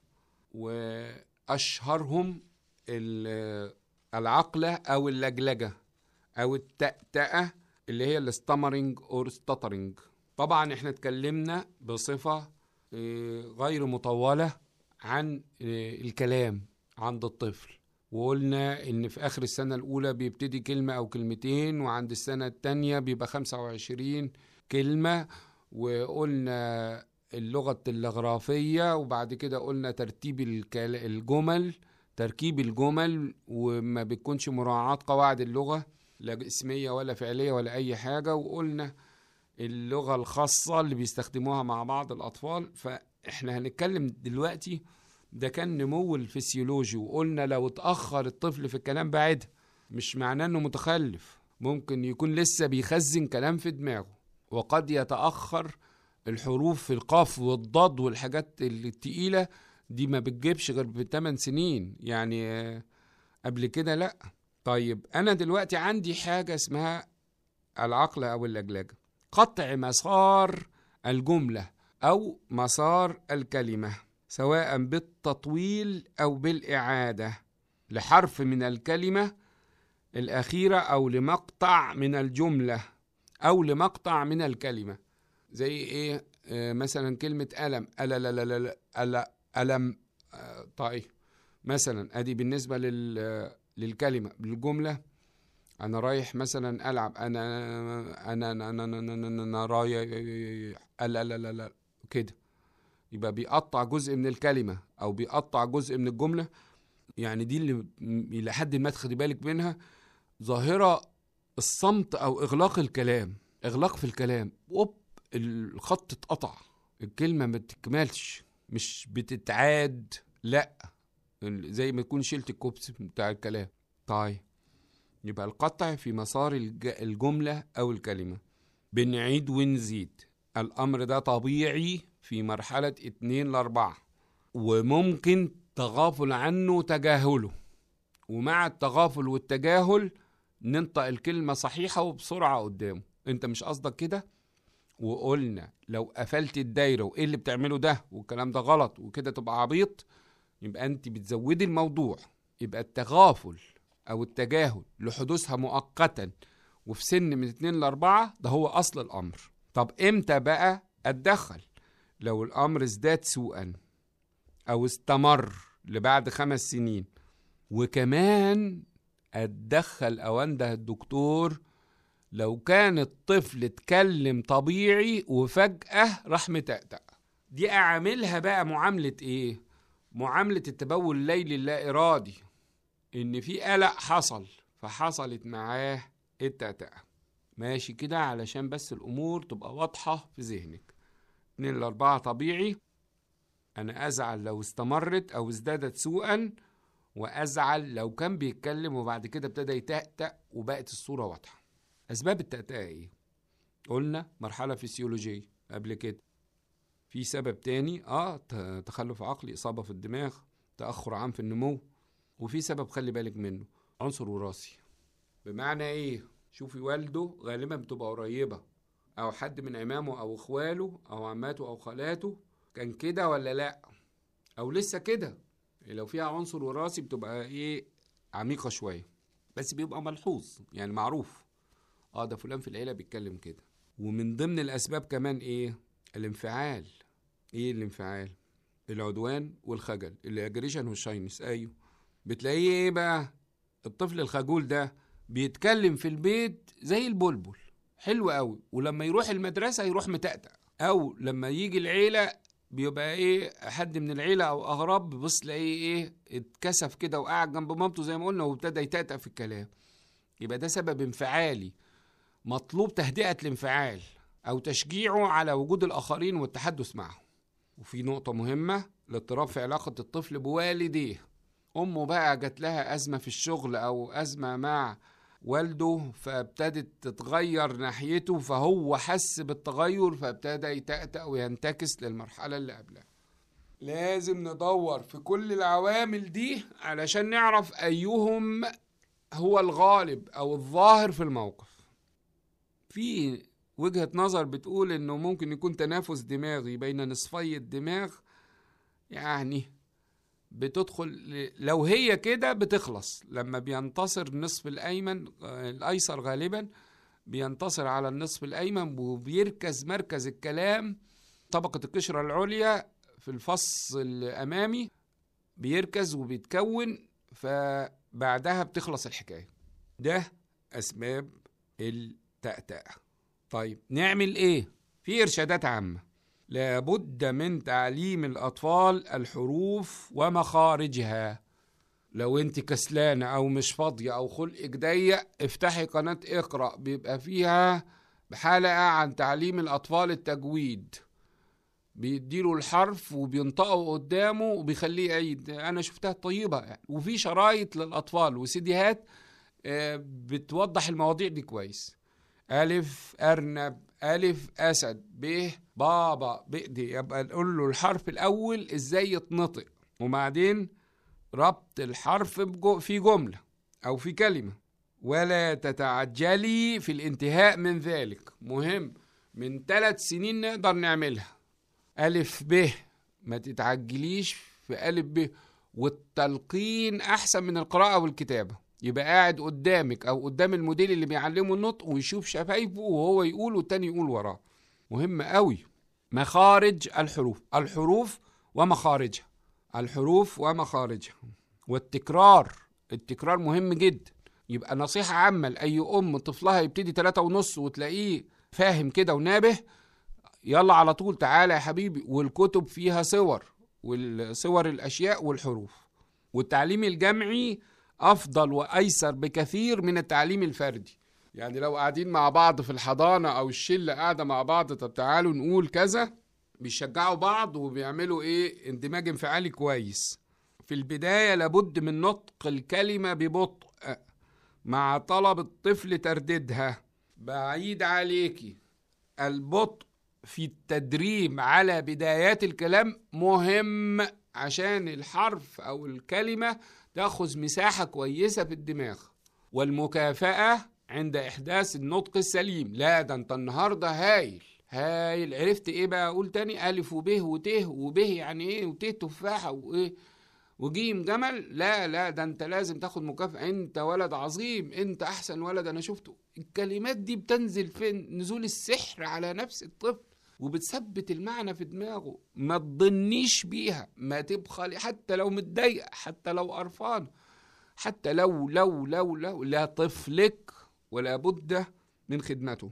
[SPEAKER 1] وأشهرهم ال- العقلة أو اللجلجة أو التأتأة اللي هي الستامرينج أو ستاترينج طبعا احنا اتكلمنا بصفة آه، غير مطولة عن آه، الكلام عند الطفل وقلنا ان في اخر السنة الاولى بيبتدي كلمة او كلمتين وعند السنة التانية بيبقى 25 كلمة وقلنا اللغة التلغرافية وبعد كده قلنا ترتيب الكال- الجمل تركيب الجمل وما بتكونش مراعاة قواعد اللغة لا اسمية ولا فعلية ولا أي حاجة وقلنا اللغة الخاصة اللي بيستخدموها مع بعض الأطفال فإحنا هنتكلم دلوقتي ده كان نمو الفسيولوجي وقلنا لو اتأخر الطفل في الكلام بعدها مش معناه انه متخلف ممكن يكون لسه بيخزن كلام في دماغه وقد يتأخر الحروف في القاف والضاد والحاجات التقيلة دي ما بتجيبش غير بثمان سنين يعني آه، قبل كده لا طيب انا دلوقتي عندي حاجة اسمها العقل او اللجلجة قطع مسار الجملة او مسار الكلمة سواء بالتطويل او بالاعادة لحرف من الكلمة الأخيرة أو لمقطع من الجملة أو لمقطع من الكلمة زي إيه آه مثلا كلمة ألم ألا لا لا لا ألا ألم آه طيب مثلا أدي بالنسبة لل للكلمة للجملة أنا رايح مثلا ألعب أنا أنا أنا أنا أنا, أنا, أنا, أنا رايح ألا لا لا لا كده يبقى بيقطع جزء من الكلمة أو بيقطع جزء من الجملة يعني دي اللي إلى حد ما تاخدي بالك منها ظاهرة الصمت أو إغلاق الكلام إغلاق في الكلام أوب الخط اتقطع الكلمة ما بتكملش مش بتتعاد لا زي ما تكون شلت الكوبس بتاع الكلام طيب يبقى القطع في مسار الجملة أو الكلمة بنعيد ونزيد الأمر ده طبيعي في مرحلة اتنين لأربعة وممكن تغافل عنه تجاهله ومع التغافل والتجاهل ننطق الكلمة صحيحة وبسرعة قدامه انت مش قصدك كده وقلنا لو قفلت الدايرة وايه اللي بتعمله ده والكلام ده غلط وكده تبقى عبيط يبقى انت بتزودي الموضوع يبقى التغافل او التجاهل لحدوثها مؤقتا وفي سن من اتنين لاربعة ده هو اصل الامر طب امتى بقى اتدخل لو الامر ازداد سوءا او استمر لبعد خمس سنين وكمان اتدخل او انده الدكتور لو كان الطفل اتكلم طبيعي وفجأة راح متأتأ دي أعاملها بقى معاملة إيه؟ معاملة التبول الليلي اللا إرادي إن في قلق حصل فحصلت معاه التأتأة ماشي كده علشان بس الأمور تبقى واضحة في ذهنك اتنين لأربعة طبيعي أنا أزعل لو استمرت أو ازدادت سوءا وازعل لو كان بيتكلم وبعد كده ابتدى يتأتأ وبقت الصورة واضحة اسباب التأتأة ايه قلنا مرحلة فسيولوجية قبل كده في سبب تاني اه تخلف عقلي اصابة في الدماغ تأخر عام في النمو وفي سبب خلي بالك منه عنصر وراثي بمعنى ايه شوفي والده غالبا بتبقى قريبة او حد من عمامه او اخواله او عماته او خالاته كان كده ولا لا او لسه كده لو فيها عنصر وراثي بتبقى ايه عميقه شويه بس بيبقى ملحوظ يعني معروف اه ده فلان في العيله بيتكلم كده ومن ضمن الاسباب كمان ايه الانفعال ايه الانفعال العدوان والخجل الاجريشن والشاينس ايوه بتلاقيه ايه بقى الطفل الخجول ده بيتكلم في البيت زي البلبل حلو قوي ولما يروح المدرسه يروح متأتأ او لما يجي العيله بيبقى ايه حد من العيله او اغراب بص تلاقيه ايه اتكسف كده وقعد جنب مامته زي ما قلنا وابتدى يتأتأ في الكلام يبقى ده سبب انفعالي مطلوب تهدئه الانفعال او تشجيعه على وجود الاخرين والتحدث معهم وفي نقطه مهمه الاضطراب في علاقه الطفل بوالديه امه بقى جات لها ازمه في الشغل او ازمه مع والده فابتدت تتغير ناحيته فهو حس بالتغير فابتدى يتأتأ وينتكس للمرحلة اللي قبلها لازم ندور في كل العوامل دي علشان نعرف أيهم هو الغالب أو الظاهر في الموقف في وجهة نظر بتقول إنه ممكن يكون تنافس دماغي بين نصفي الدماغ يعني بتدخل لو هي كده بتخلص لما بينتصر النصف الايمن الايسر غالبا بينتصر على النصف الايمن وبيركز مركز الكلام طبقه القشره العليا في الفص الامامي بيركز وبيتكون فبعدها بتخلص الحكايه ده اسباب التأتأة طيب نعمل ايه في ارشادات عامه لابد من تعليم الأطفال الحروف ومخارجها لو انت كسلانة أو مش فاضية أو خلقك ضيق افتحي قناة اقرأ بيبقى فيها حلقة عن تعليم الأطفال التجويد بيديله الحرف وبينطقه قدامه وبيخليه يعيد انا شفتها طيبه يعني. وفي شرايط للاطفال وسيديهات آه، بتوضح المواضيع دي كويس ألف أرنب ألف أسد ب بابا بإيدي يبقى نقول له الحرف الأول إزاي يتنطق وبعدين ربط الحرف بجو في جملة أو في كلمة ولا تتعجلي في الانتهاء من ذلك مهم من ثلاث سنين نقدر نعملها ألف ب ما تتعجليش في ألف ب والتلقين أحسن من القراءة والكتابة يبقى قاعد قدامك أو قدام المدير اللي بيعلمه النطق ويشوف شفايفه وهو يقول والتاني يقول وراه مهم قوي مخارج الحروف الحروف ومخارجها الحروف ومخارجها والتكرار التكرار مهم جدا يبقى نصيحة عامة لأي أم طفلها يبتدي تلاتة ونص وتلاقيه فاهم كده ونابه يلا على طول تعالى يا حبيبي والكتب فيها صور والصور الأشياء والحروف والتعليم الجمعي أفضل وأيسر بكثير من التعليم الفردي يعني لو قاعدين مع بعض في الحضانة أو الشلة قاعدة مع بعض طب تعالوا نقول كذا بيشجعوا بعض وبيعملوا إيه اندماج انفعالي كويس في البداية لابد من نطق الكلمة ببطء مع طلب الطفل ترديدها بعيد عليكي البطء في التدريب على بدايات الكلام مهم عشان الحرف او الكلمه تاخذ مساحه كويسه في الدماغ والمكافاه عند احداث النطق السليم لا ده انت النهارده هايل هايل عرفت ايه بقى اقول تاني الف وب وت وب يعني ايه وت تفاحه وايه وجيم جمل لا لا ده انت لازم تاخد مكافأة انت ولد عظيم انت احسن ولد انا شفته الكلمات دي بتنزل فين نزول السحر على نفس الطفل وبتثبت المعنى في دماغه ما تضنيش بيها ما تبخلي حتى لو متضايقه حتى لو قرفان حتى لو لو لو لو لا طفلك ولا بد من خدمته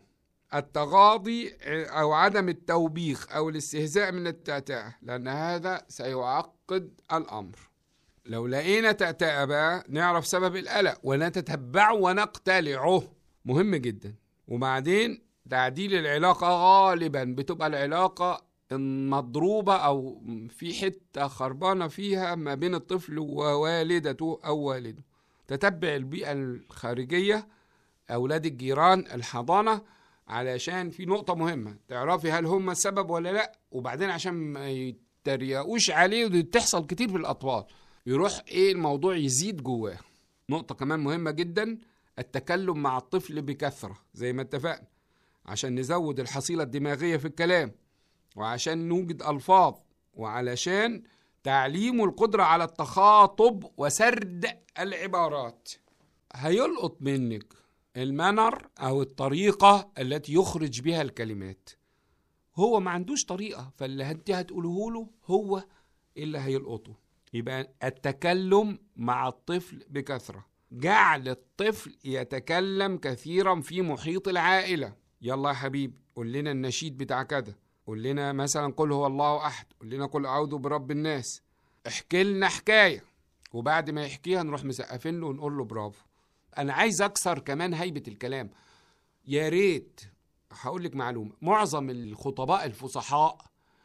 [SPEAKER 1] التغاضي او عدم التوبيخ او الاستهزاء من التعتعه لان هذا سيعقد الامر لو لقينا تأتأة بقى نعرف سبب القلق ونتتبعه ونقتلعه مهم جدا وبعدين تعديل العلاقة غالبا بتبقى العلاقة مضروبة أو في حتة خربانة فيها ما بين الطفل ووالدته أو والده تتبع البيئة الخارجية أولاد الجيران الحضانة علشان في نقطة مهمة تعرفي هل هم السبب ولا لأ وبعدين عشان ما يتريقوش عليه ودي بتحصل كتير في الأطفال يروح إيه الموضوع يزيد جواه نقطة كمان مهمة جدا التكلم مع الطفل بكثرة زي ما اتفقنا عشان نزود الحصيلة الدماغية في الكلام وعشان نوجد ألفاظ وعلشان تعليمه القدرة على التخاطب وسرد العبارات هيلقط منك المنر أو الطريقة التي يخرج بها الكلمات هو ما عندوش طريقة فاللي انت هتقوله له هو اللي هيلقطه يبقى التكلم مع الطفل بكثرة جعل الطفل يتكلم كثيرا في محيط العائلة يلا يا حبيبي قول لنا النشيد بتاع كذا قول لنا مثلا قل هو الله احد قول لنا قل اعوذ برب الناس احكي لنا حكايه وبعد ما يحكيها نروح مسقفين له ونقول له برافو انا عايز اكسر كمان هيبه الكلام يا ريت هقول لك معلومه معظم الخطباء الفصحاء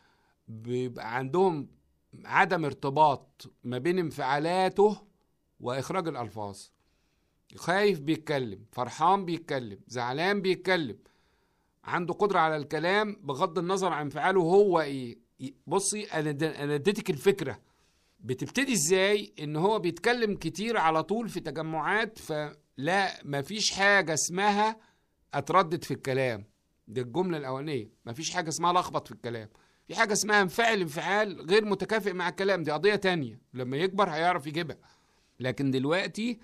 [SPEAKER 1] بيبقى عندهم عدم ارتباط ما بين انفعالاته واخراج الالفاظ خايف بيتكلم فرحان بيتكلم زعلان بيتكلم عنده قدرة على الكلام بغض النظر عن انفعاله هو ايه بصي انا انا اديتك الفكرة بتبتدي ازاي ان هو بيتكلم كتير على طول في تجمعات فلا مفيش حاجة اسمها اتردد في الكلام دي الجملة الاولانية مفيش حاجة اسمها لخبط في الكلام في حاجة اسمها انفعل انفعال غير متكافئ مع الكلام دي قضية تانية لما يكبر هيعرف يجيبها لكن دلوقتي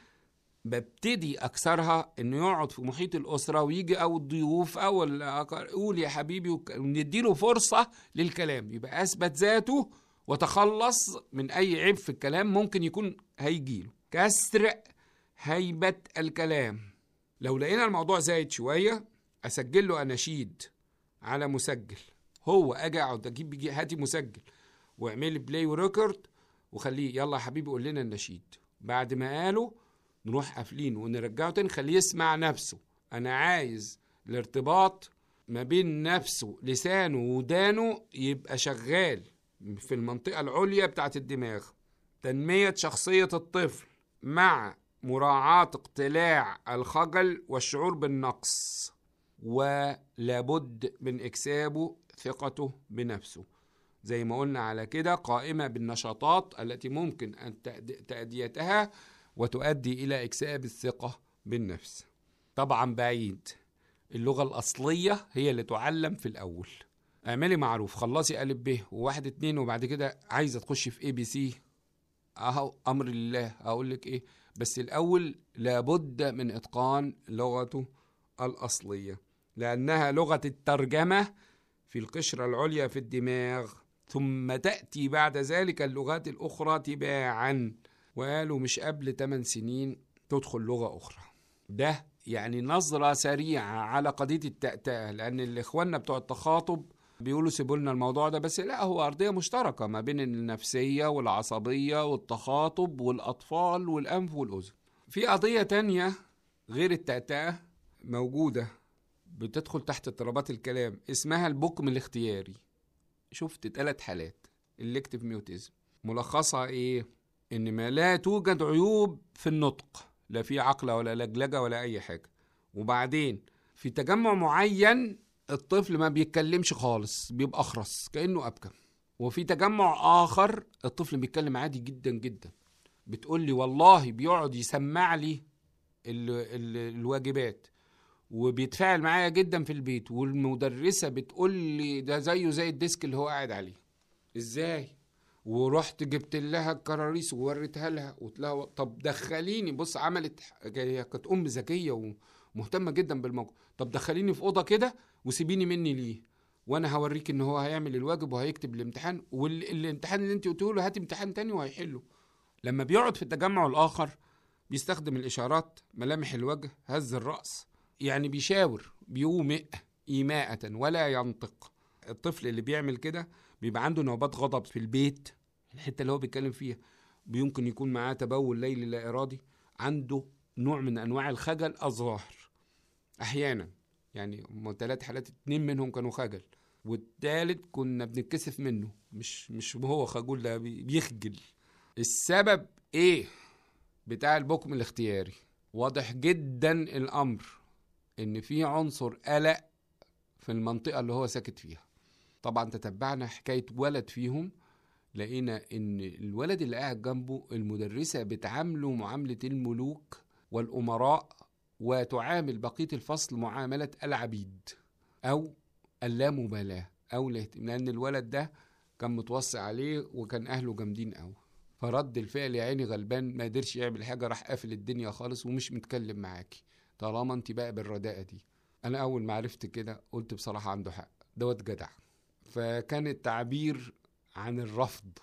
[SPEAKER 1] ببتدي اكسرها انه يقعد في محيط الاسره ويجي او الضيوف او قول يا حبيبي ونديله فرصه للكلام يبقى اثبت ذاته وتخلص من اي عيب في الكلام ممكن يكون هيجيله كسر هيبه الكلام لو لقينا الموضوع زايد شويه اسجل له اناشيد على مسجل هو اجي اقعد اجيب هاتي مسجل واعملي بلاي وريكورد وخليه يلا يا حبيبي قول لنا النشيد بعد ما قاله نروح قافلين ونرجعه تاني خليه يسمع نفسه انا عايز الارتباط ما بين نفسه لسانه ودانه يبقى شغال في المنطقة العليا بتاعت الدماغ تنمية شخصية الطفل مع مراعاة اقتلاع الخجل والشعور بالنقص ولابد من إكسابه ثقته بنفسه زي ما قلنا على كده قائمة بالنشاطات التي ممكن أن تأديتها وتؤدي إلى إكساب الثقة بالنفس طبعا بعيد اللغة الأصلية هي اللي تعلم في الأول اعملي معروف خلصي ألف ب وواحد اتنين وبعد كده عايزة تخشي في اي بي سي اهو أمر لله أقول لك إيه بس الأول لابد من إتقان لغته الأصلية لأنها لغة الترجمة في القشرة العليا في الدماغ ثم تأتي بعد ذلك اللغات الأخرى تباعا وقالوا مش قبل 8 سنين تدخل لغة أخرى ده يعني نظرة سريعة على قضية التأتأة لأن الإخواننا بتوع التخاطب بيقولوا سيبوا لنا الموضوع ده بس لا هو أرضية مشتركة ما بين النفسية والعصبية والتخاطب والأطفال والأنف والأذن في قضية تانية غير التأتأة موجودة بتدخل تحت اضطرابات الكلام اسمها البكم الاختياري شفت ثلاث حالات الكتف ميوتيزم ملخصها ايه ان ما لا توجد عيوب في النطق لا في عقلة ولا لجلجة ولا اي حاجة وبعدين في تجمع معين الطفل ما بيتكلمش خالص بيبقى اخرس كانه ابكم وفي تجمع اخر الطفل بيتكلم عادي جدا جدا بتقول لي والله بيقعد يسمع لي ال ال الواجبات وبيتفاعل معايا جدا في البيت والمدرسة بتقول لي ده زيه زي الديسك اللي هو قاعد عليه ازاي ورحت جبت لها الكراريس ووريتها لها قلت لها طب دخليني بص عملت هي كانت ام ذكيه ومهتمه جدا بالموقف طب دخليني في اوضه كده وسيبيني مني ليه وانا هوريك ان هو هيعمل الواجب وهيكتب الامتحان والامتحان اللي انت قلته له هات امتحان تاني وهيحله لما بيقعد في التجمع الاخر بيستخدم الاشارات ملامح الوجه هز الراس يعني بيشاور بيومئ ايماءة ولا ينطق الطفل اللي بيعمل كده بيبقى عنده نوبات غضب في البيت الحته اللي هو بيتكلم فيها يمكن يكون معاه تبول ليلي لا ارادي عنده نوع من انواع الخجل الظاهر احيانا يعني هم ثلاث حالات اتنين منهم كانوا خجل والتالت كنا بنتكسف منه مش مش هو خجول ده بيخجل السبب ايه بتاع البكم الاختياري واضح جدا الامر ان في عنصر قلق في المنطقه اللي هو ساكت فيها طبعا تتبعنا حكايه ولد فيهم لقينا ان الولد اللي قاعد جنبه المدرسه بتعامله معامله الملوك والامراء وتعامل بقيه الفصل معامله العبيد او اللامبالاه او لان الولد ده كان متوصي عليه وكان اهله جامدين قوي فرد الفعل يا عيني غلبان ما قدرش يعمل حاجه راح قافل الدنيا خالص ومش متكلم معاكي طالما انت بقى بالرداءه دي انا اول ما عرفت كده قلت بصراحه عنده حق دوت جدع فكان التعبير عن الرفض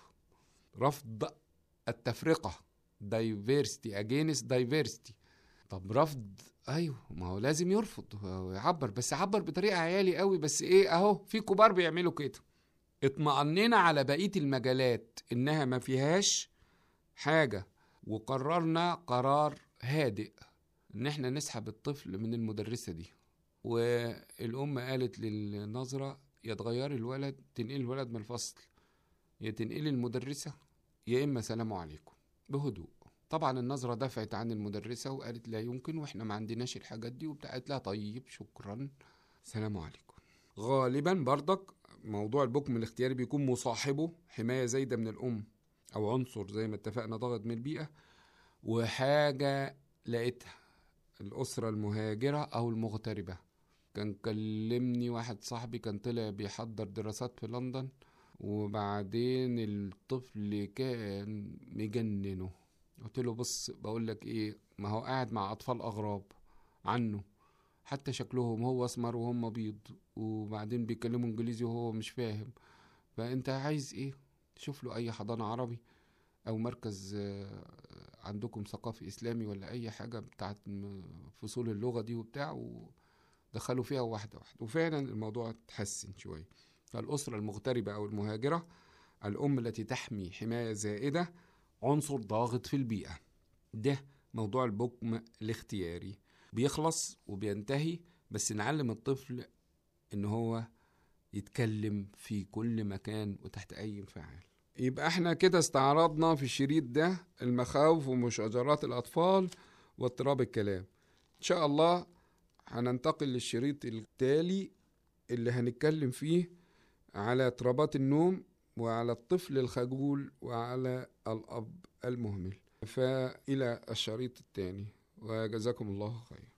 [SPEAKER 1] رفض التفرقه diversity against diversity طب رفض ايوه ما هو لازم يرفض يعبر بس يعبر بطريقه عيالي قوي بس ايه اهو في كبار بيعملوا كده اطمأنينا على بقيه المجالات انها ما فيهاش حاجه وقررنا قرار هادئ ان احنا نسحب الطفل من المدرسه دي والام قالت للنظره يا تغيري الولد تنقلي الولد من الفصل يا تنقلي المدرسه يا اما سلام عليكم بهدوء طبعا النظره دفعت عن المدرسه وقالت لا يمكن واحنا ما عندناش الحاجات دي وبتاعت لها طيب شكرا سلام عليكم غالبا برضك موضوع البكم الاختياري بيكون مصاحبه حمايه زايده من الام او عنصر زي ما اتفقنا ضغط من البيئه وحاجه لقيتها الأسرة المهاجرة أو المغتربة كان كلمني واحد صاحبي كان طلع بيحضر دراسات في لندن وبعدين الطفل كان مجننه قلت له بص بقول لك ايه ما هو قاعد مع اطفال اغراب عنه حتى شكلهم هو اسمر وهم بيض وبعدين بيتكلموا انجليزي وهو مش فاهم فانت عايز ايه شوف له اي حضانه عربي او مركز عندكم ثقافي اسلامي ولا اي حاجه بتاعت فصول اللغه دي وبتاع ودخلوا فيها واحده واحده وفعلا الموضوع اتحسن شويه فالاسره المغتربه او المهاجره الام التي تحمي حمايه زائده عنصر ضاغط في البيئه ده موضوع البكم الاختياري بيخلص وبينتهي بس نعلم الطفل ان هو يتكلم في كل مكان وتحت اي انفعال يبقى احنا كده استعرضنا في الشريط ده المخاوف ومشاجرات الاطفال واضطراب الكلام ان شاء الله هننتقل للشريط التالي اللي هنتكلم فيه على اضطرابات النوم وعلى الطفل الخجول وعلى الأب المهمل فإلى الشريط الثاني وجزاكم الله خير